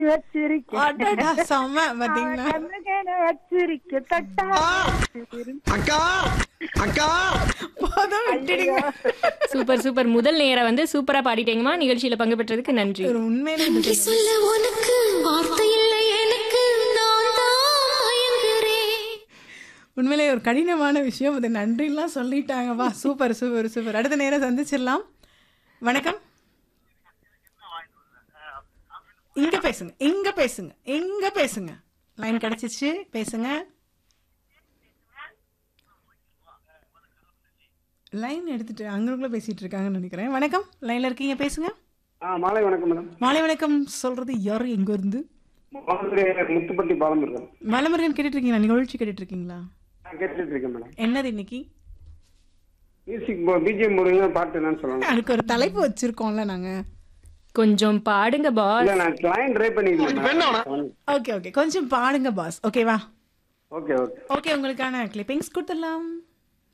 வச்சிருக்கேன் அடடா செம்ம பாத்தீங்களா கண்ணுக்கேன வச்சிருக்கேன் தட்டா அக்கா அக்கா போதும் விட்டுடுங்க சூப்பர் சூப்பர் முதல் நேரம் வந்து சூப்பரா பாடிட்டீங்கம்மா நிகழ்ச்சியில பங்கு பெற்றதுக்கு நன்றி ஒரு உண்மையிலே இது சொல்ல உனக்கு வார்த்தை இல்லை எனக்கு நான் தான் மயங்குறேன் உண்மையிலே ஒரு கடினமான விஷயம் அது நன்றிலாம் சொல்லிட்டாங்க வா சூப்பர் சூப்பர் சூப்பர் அடுத்த நேரம் சந்திச்சிடலாம் வணக்கம் இங்க பேசுங்க இங்க பேசுங்க இங்க பேசுங்க லைன் கிடைச்சிச்சு பேசுங்க லைன் எடுத்துட்டு அங்களுக்குள்ள பேசிட்டு இருக்காங்கன்னு நினைக்கிறேன் வணக்கம் லைன்ல இருக்கீங்க பேசுங்க ஆ மாலை வணக்கம் மேடம் மாலை வணக்கம் சொல்றது யாரு எங்க இருந்து மதுரை முத்துப்பட்டி பாலம் இருக்கேன் மலமுருகன் கேட்டுட்டு இருக்கீங்களா நிகழ்ச்சி கேட்டுட்டு இருக்கீங்களா நான் கேட்டுட்டு இருக்கேன் மேடம் என்னது இன்னைக்கு மியூசிக் பிஜிஎம் போடுங்க பாட்டு என்னன்னு சொல்லணும் அதுக்கு ஒரு தலைப்பு வச்சிருக்கோம்ல நாங்க கொஞ்சம் பாடுங்க பாஸ் இல்ல நான் லைன் ட்ரை பண்ணிருக்கேன் ஓகே ஓகே கொஞ்சம் பாடுங்க பாஸ் ஓகேவா ஓகே ஓகே ஓகே உங்களுக்கான கிளிப்பிங்ஸ் கொடுத்துடலாம்